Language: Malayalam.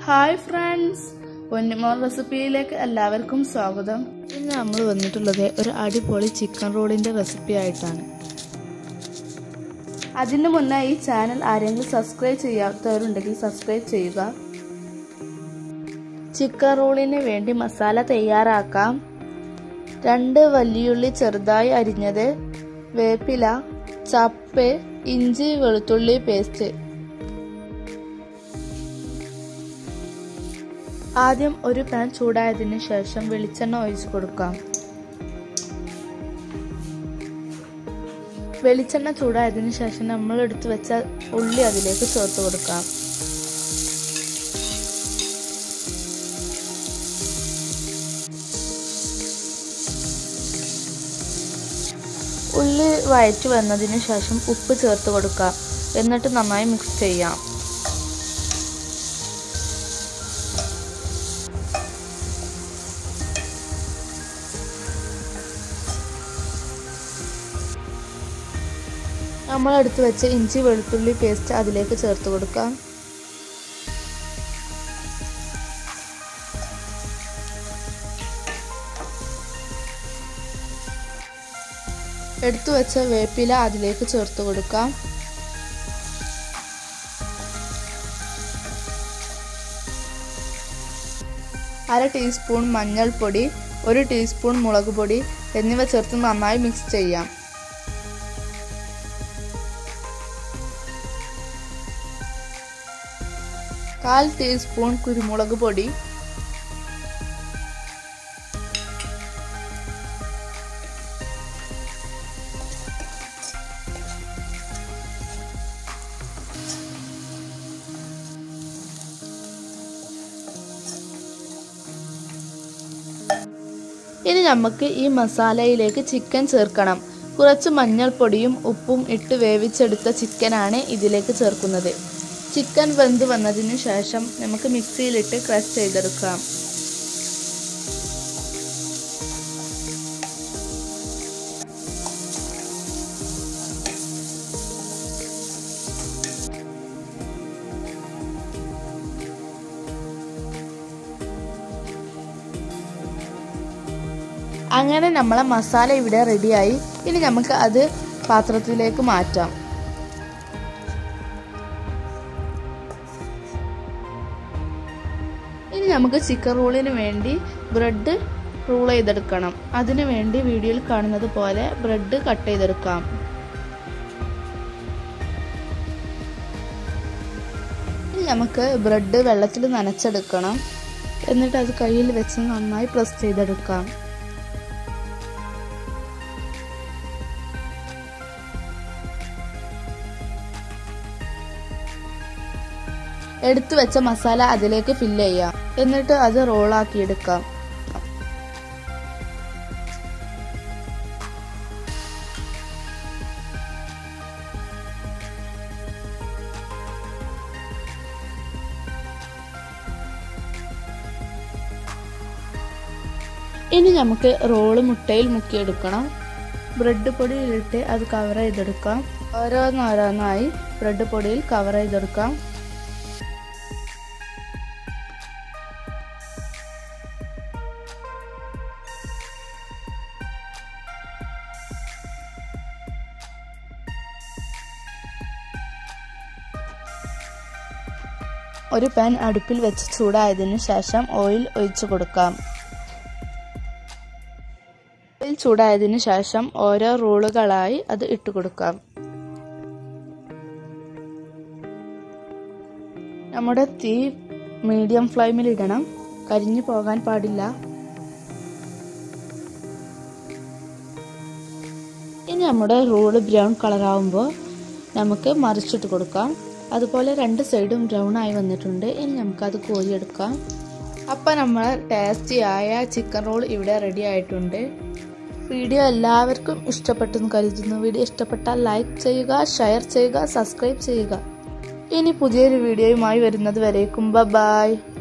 ഹായ് ഫ്രണ്ട്സ് പൊന്നുമോൾ റെസിപ്പിയിലേക്ക് എല്ലാവർക്കും സ്വാഗതം ഇന്ന് നമ്മൾ വന്നിട്ടുള്ളത് ഒരു അടിപൊളി ചിക്കൻ റോളിൻ്റെ റെസിപ്പി ആയിട്ടാണ് അതിനു മുന്നേ ഈ ചാനൽ ആരെങ്കിലും സബ്സ്ക്രൈബ് ചെയ്യാത്തവരുണ്ടെങ്കിൽ സബ്സ്ക്രൈബ് ചെയ്യുക ചിക്കൻ റോളിന് വേണ്ടി മസാല തയ്യാറാക്കാം രണ്ട് വലിയുള്ളി ചെറുതായി അരിഞ്ഞത് വേപ്പില ചപ്പ് ഇഞ്ചി വെളുത്തുള്ളി പേസ്റ്റ് ആദ്യം ഒരു പാൻ ചൂടായതിനു ശേഷം വെളിച്ചെണ്ണ ഒഴിച്ചു കൊടുക്കാം വെളിച്ചെണ്ണ ചൂടായതിനു ശേഷം നമ്മൾ എടുത്തു വെച്ച ഉള്ളി അതിലേക്ക് ചേർത്ത് കൊടുക്കാം ഉള്ളി വഴറ്റി വന്നതിന് ശേഷം ഉപ്പ് ചേർത്ത് കൊടുക്കാം എന്നിട്ട് നന്നായി മിക്സ് ചെയ്യാം നമ്മൾ എടുത്തു വെച്ച ഇഞ്ചി വെളുത്തുള്ളി പേസ്റ്റ് അതിലേക്ക് ചേർത്ത് കൊടുക്കാം എടുത്തു വെച്ച വേപ്പില അതിലേക്ക് ചേർത്ത് കൊടുക്കാം അര ടീസ്പൂൺ മഞ്ഞൾപ്പൊടി ഒരു ടീസ്പൂൺ മുളക് പൊടി എന്നിവ ചേർത്ത് നന്നായി മിക്സ് ചെയ്യാം കാൽ ടീസ്പൂൺ കുരുമുളക് പൊടി ഇനി നമുക്ക് ഈ മസാലയിലേക്ക് ചിക്കൻ ചേർക്കണം കുറച്ച് മഞ്ഞൾപ്പൊടിയും ഉപ്പും ഇട്ട് വേവിച്ചെടുത്ത ചിക്കനാണ് ഇതിലേക്ക് ചേർക്കുന്നത് ചിക്കൻ വെന്ത് വന്നതിന് ശേഷം നമുക്ക് മിക്സിയിലിട്ട് ക്രഷ് ചെയ്തെടുക്കാം അങ്ങനെ നമ്മളെ മസാല ഇവിടെ റെഡിയായി ഇനി നമുക്ക് അത് പാത്രത്തിലേക്ക് മാറ്റാം ഇനി നമുക്ക് ചിക്കൻ റോളിന് വേണ്ടി ബ്രെഡ് റോൾ ചെയ്തെടുക്കണം അതിനു വേണ്ടി വീഡിയോയിൽ കാണുന്നത് പോലെ ബ്രെഡ് കട്ട് ചെയ്തെടുക്കാം ഇനി നമുക്ക് ബ്രെഡ് വെള്ളത്തിൽ നനച്ചെടുക്കണം എന്നിട്ട് അത് കയ്യിൽ വെച്ച് നന്നായി പ്രസ് ചെയ്തെടുക്കാം എടുത്തു വെച്ച മസാല അതിലേക്ക് ഫില്ല് ചെയ്യാം എന്നിട്ട് അത് റോളാക്കി എടുക്കാം ഇനി നമുക്ക് റോള് മുട്ടയിൽ മുക്കിയെടുക്കണം ബ്രെഡ് പൊടിയിലിട്ട് അത് കവർ ചെയ്തെടുക്കാം ഓരോന്നോരോന്നായി ബ്രെഡ് പൊടിയിൽ കവർ ചെയ്തെടുക്കാം ഒരു പാൻ അടുപ്പിൽ വെച്ച് ചൂടായതിനു ശേഷം ഓയിൽ ഒഴിച്ചു കൊടുക്കാം ഓയിൽ ചൂടായതിനു ശേഷം ഓരോ റോളുകളായി അത് ഇട്ട് കൊടുക്കാം നമ്മുടെ തീ മീഡിയം ഫ്ലെയിമിൽ ഇടണം കരിഞ്ഞു പോകാൻ പാടില്ല ഇനി നമ്മുടെ റോള് ബ്രൗൺ കളറാവുമ്പോൾ നമുക്ക് മറിച്ചിട്ട് കൊടുക്കാം അതുപോലെ രണ്ട് സൈഡും ബ്രൗൺ ആയി വന്നിട്ടുണ്ട് ഇനി നമുക്കത് കോരിയെടുക്കാം അപ്പം നമ്മൾ ടേസ്റ്റി ആയ ചിക്കൻ റോൾ ഇവിടെ റെഡി ആയിട്ടുണ്ട് വീഡിയോ എല്ലാവർക്കും ഇഷ്ടപ്പെട്ടെന്ന് കരുതുന്നു വീഡിയോ ഇഷ്ടപ്പെട്ടാൽ ലൈക്ക് ചെയ്യുക ഷെയർ ചെയ്യുക സബ്സ്ക്രൈബ് ചെയ്യുക ഇനി പുതിയൊരു വീഡിയോയുമായി വരുന്നത് വരേക്കും ബൈ